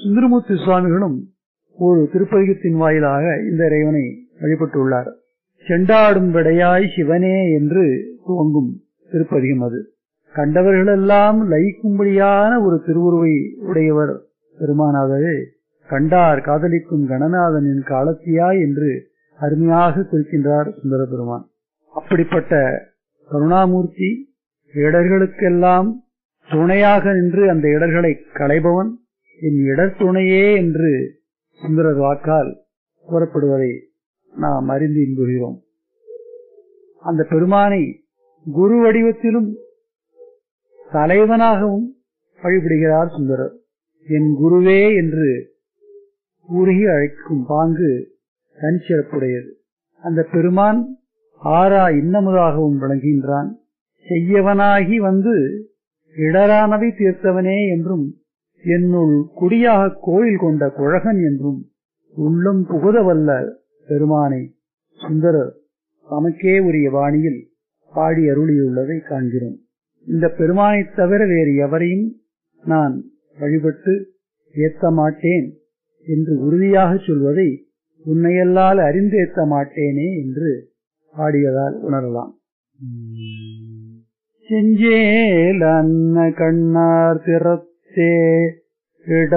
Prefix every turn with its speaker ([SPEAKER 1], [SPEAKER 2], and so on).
[SPEAKER 1] சுந்தரமூர்த்தி சுவாமிகளும் ஒரு திருப்பதிகத்தின் வாயிலாக இந்த இறைவனை வழிபட்டுள்ளார் செண்டாடும் விடையாய் சிவனே என்று துவங்கும் திருப்பதிகம் அது கண்டவர்களெல்லாம் லயிக்கும்படியான ஒரு திருவுருவை உடையவர் பெருமானாகவே கண்டார் காதலிக்கும் கணநாதனின் காலத்தியா என்று அருமையாக குறிக்கின்றார் சுந்தர பெருமான் அப்படிப்பட்ட கருணாமூர்த்தி இடர்களுக்கெல்லாம் துணையாக நின்று அந்த இடர்களை களைபவன் என் இடர் துணையே என்று சுந்தரர் வாக்கால் கூறப்படுவதை நாம் அறிந்து இன்புகிறோம் அந்த பெருமானை குரு வடிவத்திலும் தலைவனாகவும் வழிபடுகிறார் சுந்தரர் என் குருவே என்று உருகி அழைக்கும் பாங்கு தன் சிறப்புடையது அந்த பெருமான் ஆறா இன்னமுதாகவும் விளங்குகின்றான் செய்யவனாகி வந்து இடரானவை தீர்த்தவனே என்றும் என்னுள் குடியாக கோயில் கொண்ட குழகன் என்றும் உள்ளம் புகுதவல்ல பெருமானை சுந்தரர் தமக்கே உரிய வாணியில் பாடி அருளியுள்ளதை காண்கிறோம் இந்த பெருமானைத் தவிர வேறு எவரையும் நான் வழிபட்டு ஏத்த மாட்டேன் என்று உறுதியாக சொல்வதை உன்னையல்லால் அறிந்தேத்த மாட்டேனே என்று பாடியதால் உணரலாம் செஞ்சேல் அன்ன கண்ணார் திறத்தே இட